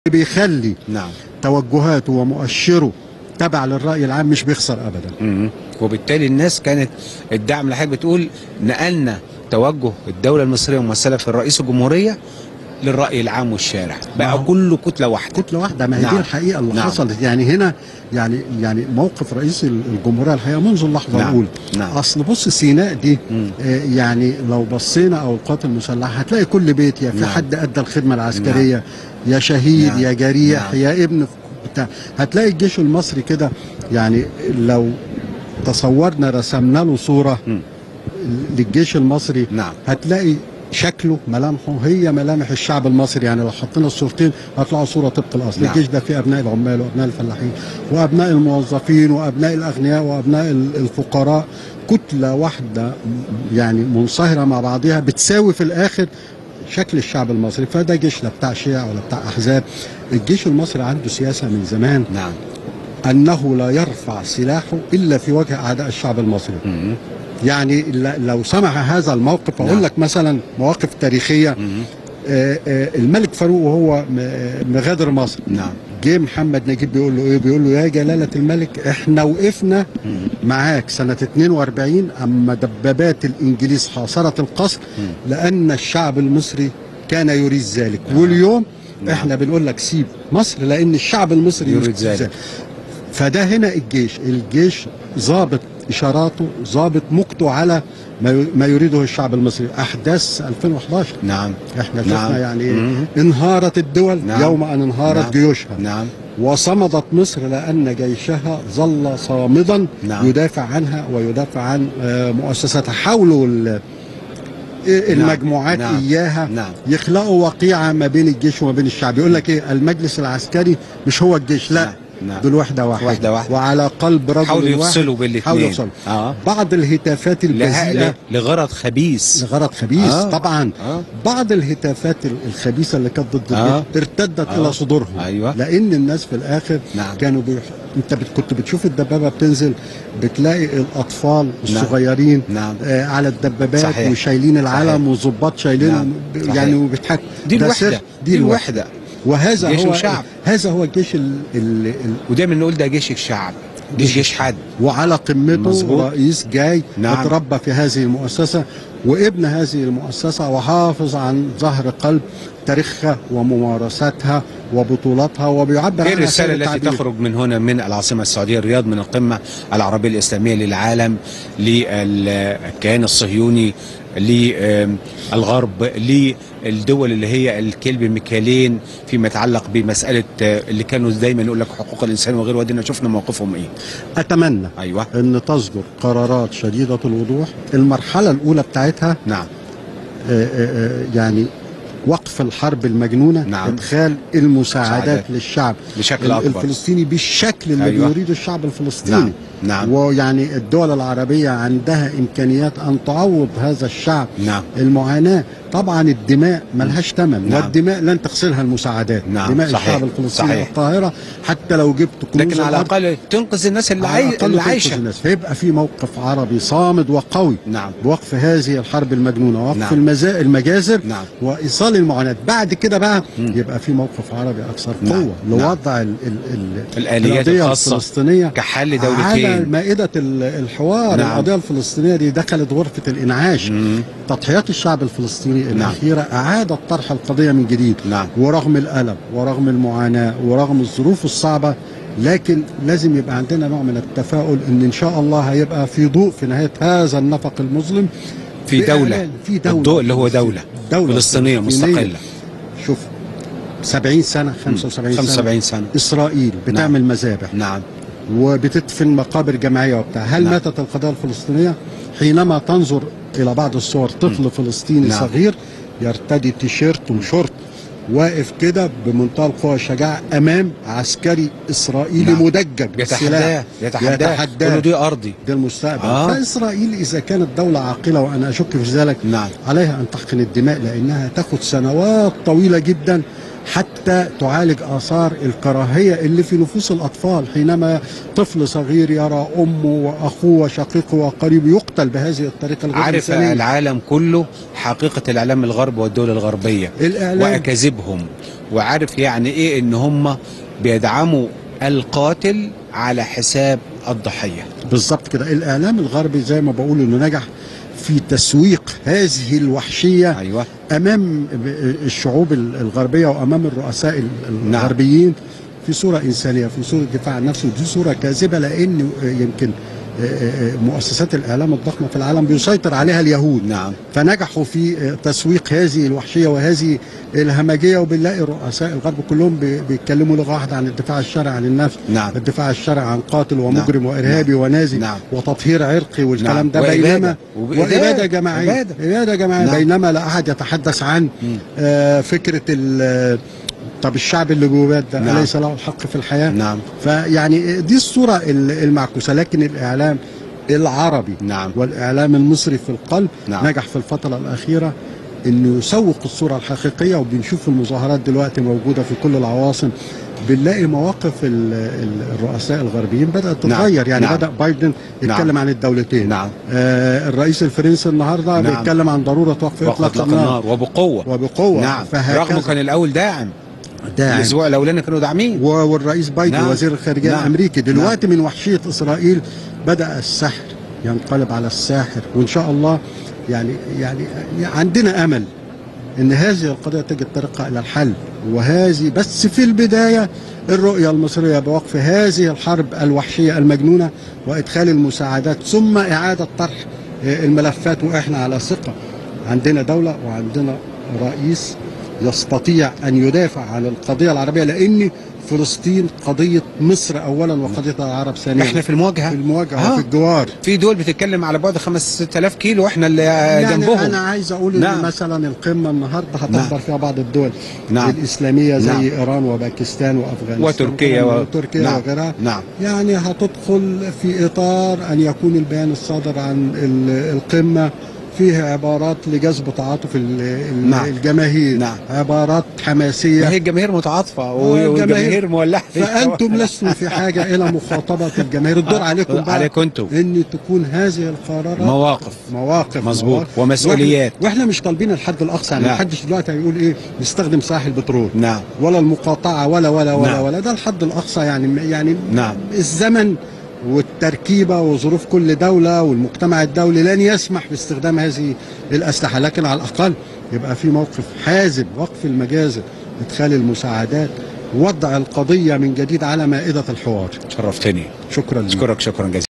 بيخلي نعم توجهاته ومؤشره تبع للرأي العام مش بيخسر أبدا مم. وبالتالي الناس كانت الدعم اللي حضرتك بتقول نقلنا توجه الدولة المصرية ممثلة في الرئيس الجمهورية للرأي العام والشارع بقى نعم. كله كتلة واحدة كتلة واحدة ما هي نعم. دي الحقيقة اللي نعم. حصلت يعني هنا يعني يعني موقف رئيس الجمهورية الحقيقة منذ اللحظة نعم. الأولى نعم. أصل بص سيناء دي مم. آه، يعني لو بصينا أو القوات المسلحة هتلاقي كل بيت يا في نعم. حد أدى الخدمة العسكرية يا شهيد نعم. يا جريح نعم. يا ابن بتاع هتلاقي الجيش المصري كده يعني لو تصورنا رسمنا له صورة مم. للجيش المصري نعم هتلاقي شكله ملامحه هي ملامح الشعب المصري يعني لو حطينا الصورتين هيطلعوا صوره طبق الاصل نعم. الجيش ده فيه ابناء العمال وابناء الفلاحين وابناء الموظفين وابناء الاغنياء وابناء ال- الفقراء كتله واحده يعني منصهره مع بعضها بتساوي في الاخر شكل الشعب المصري فده جيش لا بتاع شيع ولا بتاع احزاب الجيش المصري عنده سياسه من زمان نعم انه لا يرفع سلاحه الا في وجه اعداء الشعب المصري مم. يعني ل- لو سمح هذا الموقف اقول نعم. لك مثلا مواقف تاريخيه مم. آه، آه، الملك فاروق وهو م- آه، مغادر مصر نعم جه محمد نجيب بيقول له ايه بيقول له يا جلاله الملك احنا وقفنا مم. معاك سنه 42 اما دبابات الانجليز حاصرت القصر مم. لان الشعب المصري كان يريد ذلك نعم. واليوم نعم. احنا بنقول لك سيب مصر لان الشعب المصري يريد ذلك. فده هنا الجيش الجيش ضابط اشاراته ضابط موقته على ما ي- ما يريده الشعب المصري احداث 2011 نعم احنا شفنا نعم. يعني إيه؟ مم. انهارت الدول نعم. يوم ان انهارت نعم. جيوشها نعم وصمدت مصر لان جيشها ظل صامدا نعم. يدافع عنها ويدافع عن آه، مؤسساتها حاولوا ال- إيه المجموعات نعم. اياها نعم يخلقوا وقيعه ما بين الجيش وما بين الشعب يقول لك ايه المجلس العسكري مش هو الجيش لا نعم. نعم دول وحده واحده وحدة واحدة. وعلى قلب رجل حاولوا واحد يفصلوا بين حاولوا الاثنين يفصلوا اه بعض الهتافات له- البذيئه ل- لغرض خبيث لغرض خبيث آه. طبعا اه بعض الهتافات الخبيثه اللي كانت ضد آه. الجيش ارتدت آه. الى صدورهم أيوة. لان الناس في الاخر نعم كانوا بيح... انت بت... كنت بتشوف الدبابه بتنزل بتلاقي الاطفال نعم. الصغيرين نعم آه على الدبابات صحيح. وشايلين العلم صحيح. وظباط شايلينهم نعم. ب- صحيح. يعني وبيضحكوا دي ده الوحدة سر- دي الوحدة وهذا جيش هو وشعب. هذا هو الجيش ال... ال... ال... ودايما نقول ده جيش الشعب مش جيش حد وعلى قمته مظبوط. رئيس جاي نعم. اتربى في هذه المؤسسة وابن هذه المؤسسة وحافظ عن ظهر قلب تاريخها وممارساتها وبطولاتها وبيعبر ايه عنها الرسالة خير التي التعبير. تخرج من هنا من العاصمة السعودية الرياض من القمة العربية الإسلامية للعالم للكيان الصهيوني للغرب للدول اللي هي الكلب مكيالين فيما يتعلق بمسألة آه، اللي كانوا دايما يقول لك حقوق الإنسان وغيره ودينا شفنا موقفهم إيه أتمنى أيوه أن تصدر قرارات شديدة الوضوح المرحلة الأولى بتاعتها نعم آه، آه، آه، يعني وقف الحرب المجنونة نعم. إدخال المساعدات مساعدات. للشعب بشكل أكبر الفلسطيني بالشكل اللي أيوة. بيريده الشعب الفلسطيني نعم نعم ويعني الدول العربية عندها إمكانيات أن تعوض هذا الشعب نعم المعاناة طبعا الدماء ملهاش ثمن نعم. والدماء لن تغسلها المساعدات نعم، دماء صحيح، الشعب الفلسطيني صحيح. القاهرة حتى لو جبت كنوز لكن على الأرض، الأقل تنقذ الناس اللي, على عاي... الأقل اللي تنقذ عايشة الناس فيبقى في موقف عربي صامد وقوي نعم بوقف هذه الحرب المجنونة وقف نعم. المزا... المجازر نعم وإيصال المعاناة بعد كده بقى مم. يبقى في موقف عربي أكثر نعم، قوة نعم. لوضع ال... ال... ال... الآليات القضية الخاصة الفلسطينية كحل على دولتين مائدة ال- الحوار نعم. القضية الفلسطينية دي دخلت غرفة الإنعاش مم. تضحيات الشعب الفلسطيني نعم. الأخيرة أعادت طرح القضية من جديد نعم ورغم الألم ورغم المعاناة ورغم الظروف الصعبة لكن لازم يبقى عندنا نوع من التفاؤل ان ان شاء الله هيبقى في ضوء في نهايه هذا النفق المظلم في دولة بإعلان- في دولة الضوء اللي هو فلسطين. دولة دولة فلسطينية مستقلة شوف 70 سنة 75 سنة 75 سنة إسرائيل بتعمل مذابح نعم وبتدفن مقابر جماعية وبتاع هل نعم. ماتت القضية الفلسطينية حينما تنظر إلى بعض الصور طفل فلسطيني نعم. صغير يرتدي تيشيرت وشورت واقف كده بمنتهى القوة والشجاعة أمام عسكري إسرائيلي نعم. مدجج يتحداه يتحداه يتحداه. يقول له دي أرضي ده المستقبل آه. فإسرائيل إذا كانت دولة عاقلة وأنا أشك في ذلك نعم عليها أن تحقن الدماء لأنها تأخذ سنوات طويلة جدا حتى تعالج آثار الكراهية اللي في نفوس الأطفال حينما طفل صغير يرى أمه وأخوه وشقيقه وقريبه يقتل بهذه الطريقة الغير عارف إنسانية. العالم كله حقيقة الإعلام الغرب والدول الغربية الإعلام وأكاذيبهم وعارف يعني إيه إن هم بيدعموا القاتل على حساب الضحية بالظبط كده الإعلام الغربي زي ما بقول إنه نجح في تسويق هذه الوحشية أيوة امام الشعوب الغربيه وامام الرؤساء نعم. الغربيين في صوره انسانيه في صوره دفاع عن نفسه ودي صوره كاذبه لان يمكن مؤسسات الاعلام الضخمه في العالم بيسيطر عليها اليهود نعم فنجحوا في تسويق هذه الوحشيه وهذه الهمجيه وبنلاقي رؤساء الغرب كلهم بي- بيتكلموا لغه واحده عن الدفاع الشرعي عن النفس نعم الدفاع الشرعي عن قاتل ومجرم نعم. وارهابي ونازي نعم. وتطهير عرقي والكلام نعم. ده وإبادة. بينما وإبادة. واباده جماعيه إبادة. اباده جماعيه نعم. بينما لا احد يتحدث عن مم. آه فكره ال- طب الشعب اللي بيباد ده نعم. اليس له الحق في الحياه نعم فيعني دي الصوره ال- المعكوسه لكن الاعلام العربي نعم والاعلام المصري في القلب نعم. نجح في الفتره الاخيره انه يسوق الصوره الحقيقيه وبنشوف المظاهرات دلوقتي موجوده في كل العواصم بنلاقي مواقف ال- ال- الرؤساء الغربيين بدات نعم. تتغير يعني نعم. بدا بايدن يتكلم نعم. عن الدولتين نعم آه الرئيس الفرنسي النهارده نعم. بيتكلم عن ضروره وقف وقت اطلاق النار النار وبقوة وبقوه نعم فهكذا رغم كان الأول داعم داعم الأسبوع الأولاني كانوا داعمين و- والرئيس بايدن نعم. وزير الخارجيه نعم. الامريكي دلوقتي من وحشيه اسرائيل بدا السحر ينقلب على الساحر وان شاء الله يعني يعني عندنا امل ان هذه القضيه تجد طريقها الى الحل وهذه بس في البدايه الرؤيه المصريه بوقف هذه الحرب الوحشيه المجنونه وادخال المساعدات ثم اعاده طرح آه، الملفات واحنا على ثقه عندنا دوله وعندنا رئيس يستطيع ان يدافع عن القضيه العربيه لان فلسطين قضيه مصر اولا وقضيه العرب ثانيا احنا في المواجهة في المواجهه آه. وفي الجوار في دول بتتكلم على بعد 5000 كيلو واحنا اللي يعني جنبهم انا عايز اقول ان نعم. مثلا القمه النهارده هتحضر نعم. فيها بعض الدول نعم. الاسلاميه زي نعم. ايران وباكستان وافغانستان وتركيا و... وتركيا نعم. وغيرها نعم يعني هتدخل في اطار ان يكون البيان الصادر عن ال- القمه فيه عبارات لجذب تعاطف ال- ال- نعم. الجماهير نعم. عبارات ما حماسيه هي الجماهير متعاطفة آه، والجماهير الجماهير. مولعة فانتم لستم في حاجه الى مخاطبه الجماهير الدور عليكم بقى عليكم انتم ان تكون هذه القرارات مواقف مواقف مظبوط. مواقف. ومسؤوليات. واحنا, واحنا مش طالبين الحد الاقصى يعني نعم. محدش دلوقتي هيقول ايه نستخدم سلاح البترول نعم ولا المقاطعه ولا ولا ولا نعم. ولا ده الحد الاقصى يعني يعني نعم الزمن والتركيبه وظروف كل دوله والمجتمع الدولي لن يسمح باستخدام هذه الاسلحه لكن على الاقل يبقى في موقف حازم وقف المجازر ادخال المساعدات وضع القضيه من جديد على مائده الحوار شرفتني شكرا لك اشكرك شكرا جزيلا